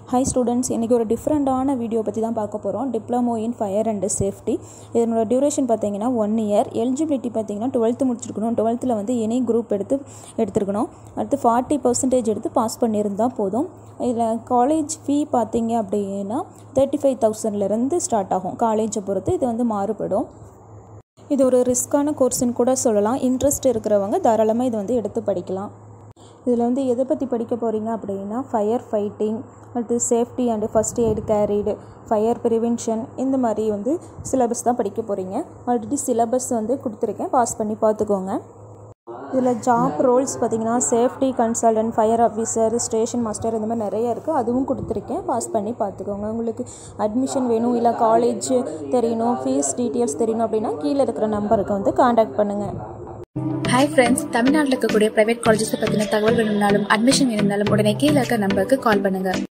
hi students இன்றைக்கி ஒரு டிஃப்ரெண்ட்டான வீடியோ பற்றி தான் பார்க்க போகிறோம் diploma in fire and safety இதனோட டியூரேஷன் பார்த்தீங்கன்னா ஒன் இயர் எலிஜிபிலிட்டி பார்த்தீங்கன்னா டுவெல்த்து முடிச்சிருக்கணும் டுவெல்த்தில் வந்து எனி குரூப் எடுத்து எடுத்துருக்கணும் அடுத்து ஃபார்ட்டி பர்சன்டேஜ் எடுத்து பாஸ் பண்ணியிருந்தால் போதும் இதில் காலேஜ் ஃபீ பார்த்தீங்க அப்படின்னா தேர்ட்டி ஃபைவ் தௌசண்ட்லேருந்து ஸ்டார்ட் ஆகும் காலேஜை பொறுத்து இது வந்து மாறுபடும் இது ஒரு ரிஸ்க்கான கோர்ஸ்னு கூட சொல்லலாம் இன்ட்ரெஸ்ட் இருக்கிறவங்க தாராளமாக இது வந்து எடுத்து படிக்கலாம் இதில் வந்து எதை பற்றி படிக்க போகிறீங்க அப்படின்னா ஃபயர் ஃபைட்டிங் அடுத்து சேஃப்டி அண்டு ஃபஸ்ட் எய்டு கேரிடு ஃபயர் ப்ரிவென்ஷன் இந்த மாதிரி வந்து சிலபஸ் தான் படிக்க போகிறீங்க ஆல்ரெடி சிலபஸ் வந்து கொடுத்துருக்கேன் பாஸ் பண்ணி பார்த்துக்கோங்க இதில் ஜாப் ரோல்ஸ் பார்த்தீங்கன்னா safety consultant fire officer station master இந்த மாதிரி நிறைய இருக்குது அதுவும் கொடுத்துருக்கேன் பாஸ் பண்ணி பார்த்துக்கோங்க உங்களுக்கு அட்மிஷன் வேணும் இல்லை காலேஜ் தெரியணும் ஃபீஸ் டீட்டெயில்ஸ் தெரியணும் அப்படின்னா கீழே இருக்கிற நம்பருக்கு வந்து காண்டாக்ட் பண்ணுங்கள் ஹாய் ஃப்ரெண்ட்ஸ் தமிழ்நாட்டில் இருக்கக்கூடிய பிரைவேட் காலேஜஸ் பற்றின தகவல் வேணும்னாலும் அட்மிஷன் வேணும்னாலும் உடனே கீழே இருக்க நம்பருக்கு கால் பண்ணுங்க